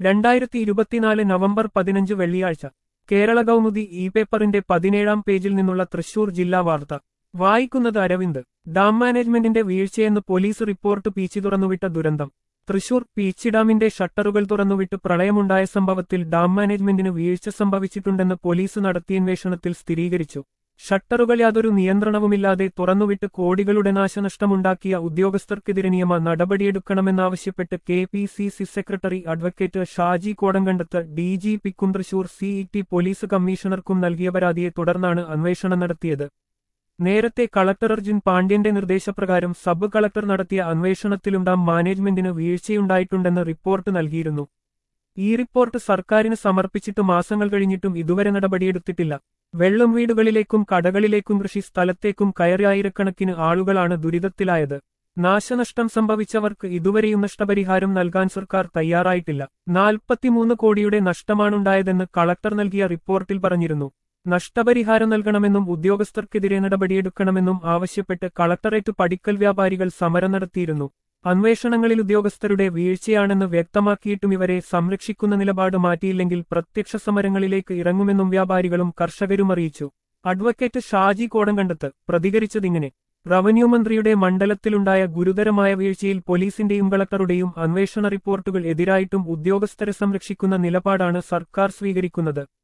രണ്ടായിരത്തി ഇരുപത്തിനാല് നവംബർ പതിനഞ്ച് വെള്ളിയാഴ്ച കേരള കൗമുദി ഇ പേപ്പറിന്റെ പതിനേഴാം പേജിൽ നിന്നുള്ള തൃശൂർ ജില്ലാ വാർത്ത വായിക്കുന്നത് അരവിന്ദ് ഡാം മാനേജ്മെന്റിന്റെ വീഴ്ചയെന്ന് പോലീസ് റിപ്പോർട്ട് പീച്ചി തുറന്നുവിട്ട ദുരന്തം തൃശൂർ പീച്ചി ഡാമിന്റെ ഷട്ടറുകൾ തുറന്നുവിട്ട് പ്രളയമുണ്ടായ സംഭവത്തിൽ ഡാം മാനേജ്മെന്റിന് വീഴ്ച സംഭവിച്ചിട്ടുണ്ടെന്ന് പോലീസ് നടത്തിയ അന്വേഷണത്തിൽ സ്ഥിരീകരിച്ചു ഷട്ടറുകൾ യാതൊരു നിയന്ത്രണവുമില്ലാതെ തുറന്നുവിട്ട് കോടികളുടെ നാശനഷ്ടമുണ്ടാക്കിയ ഉദ്യോഗസ്ഥർക്കെതിരെ നിയമ നടപടിയെടുക്കണമെന്നാവശ്യപ്പെട്ട് K P C C secretary advocate Shaji Kodankandath D G പിക്കും തൃശൂർ സിഇടി പോലീസ് കമ്മീഷണർക്കും നൽകിയ പരാതിയെ തുടർന്നാണ് അന്വേഷണം നടത്തിയത് നേരത്തെ കളക്ടർ അർജുൻ പാണ്ഡ്യന്റെ നിർദ്ദേശപ്രകാരം സബ് കളക്ടർ നടത്തിയ അന്വേഷണത്തിലും ഡാം മാനേജ്മെന്റിന് വീഴ്ചയുണ്ടായിട്ടുണ്ടെന്ന് റിപ്പോർട്ട് നൽകിയിരുന്നു ഈ റിപ്പോർട്ട് സർക്കാരിന് സമർപ്പിച്ചിട്ട് മാസങ്ങൾ കഴിഞ്ഞിട്ടും ഇതുവരെ നടപടിയെടുത്തിട്ടില്ല വെള്ളം വീടുകളിലേക്കും കടകളിലേക്കും കൃഷി സ്ഥലത്തേക്കും കയറി ആയിരക്കണക്കിന് ആളുകളാണ് ദുരിതത്തിലായത് നാശനഷ്ടം സംഭവിച്ചവർക്ക് ഇതുവരെയും നഷ്ടപരിഹാരം നൽകാൻ സർക്കാർ തയ്യാറായിട്ടില്ല നാൽപ്പത്തിമൂന്ന് കോടിയുടെ നഷ്ടമാണുണ്ടായതെന്ന് കളക്ടർ നൽകിയ റിപ്പോർട്ടിൽ പറഞ്ഞിരുന്നു നഷ്ടപരിഹാരം നൽകണമെന്നും ഉദ്യോഗസ്ഥർക്കെതിരെ നടപടിയെടുക്കണമെന്നും ആവശ്യപ്പെട്ട് കളക്ടറേറ്റ് പടിക്കൽ വ്യാപാരികൾ സമരം നടത്തിയിരുന്നു അന്വേഷണങ്ങളിൽ ഉദ്യോഗസ്ഥരുടെ വീഴ്ചയാണെന്ന് വ്യക്തമാക്കിയിട്ടും ഇവരെ സംരക്ഷിക്കുന്ന നിലപാട് മാറ്റിയില്ലെങ്കിൽ പ്രത്യക്ഷ സമരങ്ങളിലേക്ക് ഇറങ്ങുമെന്നും വ്യാപാരികളും കർഷകരും അറിയിച്ചു അഡ്വക്കേറ്റ് ഷാജി കോടങ്കണ്ടത്ത് പ്രതികരിച്ചതിങ്ങനെ റവന്യൂ മന്ത്രിയുടെ മണ്ഡലത്തിലുണ്ടായ ഗുരുതരമായ വീഴ്ചയിൽ പോലീസിന്റെയും കളക്ടറുടെയും അന്വേഷണ റിപ്പോർട്ടുകൾ എതിരായിട്ടും ഉദ്യോഗസ്ഥരെ സംരക്ഷിക്കുന്ന നിലപാടാണ് സർക്കാർ സ്വീകരിക്കുന്നത്